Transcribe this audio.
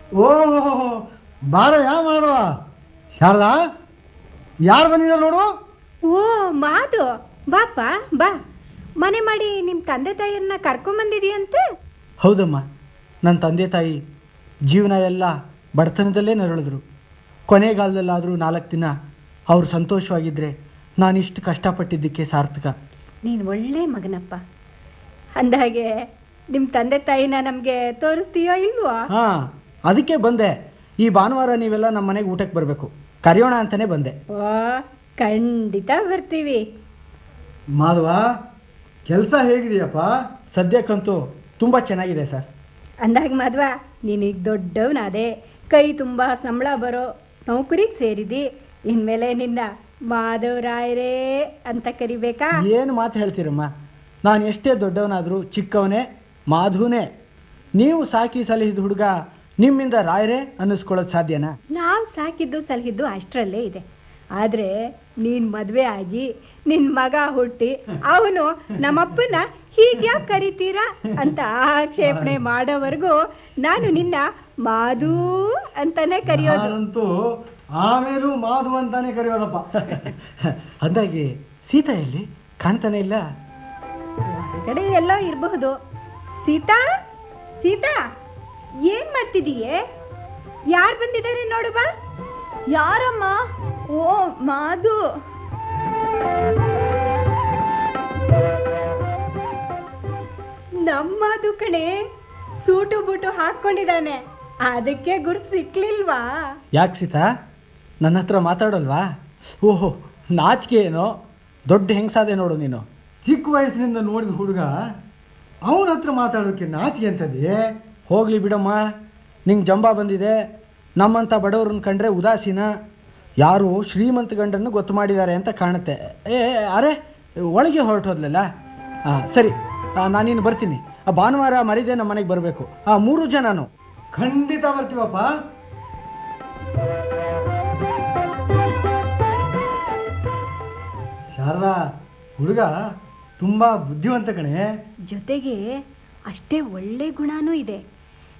ಓಹೋ ಬಾರ ಯಾ ಮಾಡುವ ಶಾರದಾ ಯಾರು ಬಂದಿದ್ದಾರೆ ನೋಡು ಓ ಮಾದು ಬಾಪ ಬಾ ಮನೆ ಮಾಡಿ ನಿಮ್ಮ ತಂದೆ ತಾಯಿಯನ್ನ ಕರ್ಕೊಂಬಂದಿದೀಯಂತೆ ಹೌದಮ್ಮ ನನ್ನ ತಂದೆ ತಾಯಿ ಜೀವನ ಎಲ್ಲ ಬಡತನದಲ್ಲೇ ನರಳಿದ್ರು ಕೊನೆಗಾಲದಲ್ಲಾದರೂ ನಾಲ್ಕು ದಿನ ಅವ್ರು ಸಂತೋಷವಾಗಿದ್ದರೆ ನಾನಿಷ್ಟು ಕಷ್ಟಪಟ್ಟಿದ್ದಕ್ಕೆ ಸಾರ್ಥಕ ನೀನು ಒಳ್ಳೆ ಮಗನಪ್ಪ ಅಂದಾಗೆ ನಿಮ್ಮ ತಂದೆ ತಾಯಿನ ನಮಗೆ ತೋರಿಸ್ತೀಯೋ ಇಲ್ವೋ ಹಾಂ ಅದಕ್ಕೆ ಬಂದೆ ಈ ಭಾನುವಾರ ನೀವೆಲ್ಲ ನಮ್ಮ ಮನೆಗೆ ಊಟಕ್ಕೆ ಬರಬೇಕು ಕರೆಯೋಣ ಅಂತಲೇ ಬಂದೆ ಓ ಖಂಡಿತ ಬರ್ತೀವಿ ಮಾಧವ ಕೆಲಸ ಹೇಗಿದೆಯಪ್ಪ ಸದ್ಯಕ್ಕಂತೂ ತುಂಬ ಚೆನ್ನಾಗಿದೆ ಸರ್ ಅಂದಾಗ ಮದ್ವ ನೀನೀಗ ದೊಡ್ಡವನಾದೆ ಕೈ ತುಂಬ ಸಂಬಳ ಬರೋ ನೌಕರಿಗೆ ಸೇರಿದಿ ಇನ್ಮೇಲೆ ನಿನ್ನ ಮಾಧವರಾಯರೇ ಅಂತ ಕರಿಬೇಕಾ ಏನು ಮಾತು ಹೇಳ್ತೀರಮ್ಮ ನಾನು ಎಷ್ಟೇ ದೊಡ್ಡವನಾದರೂ ಚಿಕ್ಕವನೇ ಮಾಧುನೇ ನೀವು ಸಾಕಿ ಸಲಹಿದ ಹುಡುಗ ನಿಮ್ಮಿಂದ ರಾಯರೇ ಅನ್ನಿಸ್ಕೊಳ್ಳೋದು ಸಾಧ್ಯನಾ ನಾವು ಸಾಕಿದ್ದು ಸಲಹಿದ್ದು ಅಷ್ಟರಲ್ಲೇ ಇದೆ ಆದರೆ ನೀನು ಮದುವೆ ಆಗಿ ನಿನ್ನ ಮಗ ಹುಟ್ಟಿ ಅವನು ನಮ್ಮಪ್ಪನ ಹೀಗ್ಯಾಕೆ ಕರಿತೀರಾ ಅಂತ ಆಕ್ಷೇಪಣೆ ಮಾಡೋವರೆಗೂ ನಾನು ನಿನ್ನ ಮಾಧು ಅಂತಾನೆ ಕರೆಯೋದು ನಾನಂತೂ ಆಮೇಲೂ ಮಾಧವ ಅಂತಾನೆ ಕರೆಯೋದಪ್ಪ ಅಂದಾಗೆ ಸೀತಾ ಎಲ್ಲಿ ಕಾಣ್ತಾನೆ ಇಲ್ಲ ಹೊರಗಡೆ ಎಲ್ಲೋ ಇರಬಹುದು ಸೀತಾ ಸೀತಾ ಏನ್ ಮಾಡ್ತಿದೀಯೇ ಯಾರು ಬಂದಿದ್ದಾರೆ ನೋಡು ಬಾ ಯಾರಮ್ಮ ಓ ಮಾಧು ನಮ್ಮದು ಕಣೆ ಸೂಟು ಬೂಟು ಹಾಕೊಂಡಿದ್ದಾನೆ ಅದಕ್ಕೆ ಗುರ್ತು ಸಿಕ್ಲಿಲ್ವಾ ಯಾಕೆ ಸೀತಾ ನನ್ನ ಹತ್ರ ಮಾತಾಡೋಲ್ವಾ ಓಹೋ ನಾಚಿಕೆ ಏನೋ ದೊಡ್ಡ ಹೆಂಗಸಾದೆ ನೋಡು ನೀನು ಚಿಕ್ಕ ವಯಸ್ಸಿನಿಂದ ನೋಡಿದ ಹುಡುಗ ಅವನ ಹತ್ರ ಮಾತಾಡೋಕ್ಕೆ ನಾಚಿಕೆ ಅಂತದೆ ಹೋಗಲಿ ಬಿಡಮ್ಮ ನಿಂಗೆ ಜಂಬ ಬಂದಿದೆ ನಮ್ಮಂಥ ಬಡವ್ರನ್ನ ಕಂಡ್ರೆ ಉದಾಸೀನ ಯಾರು ಶ್ರೀಮಂತ ಗಂಡನ್ನು ಗೊತ್ತು ಮಾಡಿದ್ದಾರೆ ಅಂತ ಕಾಣುತ್ತೆ ಏ ಏ, ಅರೆ ಒಳಗೆ ಹೊರಟೋದ್ಲಲ್ಲ ಹಾಂ ಸರಿ ಆ, ನಾನಿನ್ನು ಬರ್ತೀನಿ ಆ ಭಾನುವಾರ ಮರಿದೆ ನಮ್ಮ ಮನೆಗೆ ಬರಬೇಕು ಆ ಮೂರು ಜನನು ಖಂಡಿತ ಬರ್ತೀವಪ್ಪ ಶಾರದಾ ಹುಡುಗ ತುಂಬ ಬುದ್ಧಿವಂತ ಕಣೆ ಜೊತೆಗೆ ಅಷ್ಟೇ ಒಳ್ಳೆ ಗುಣನೂ ಇದೆ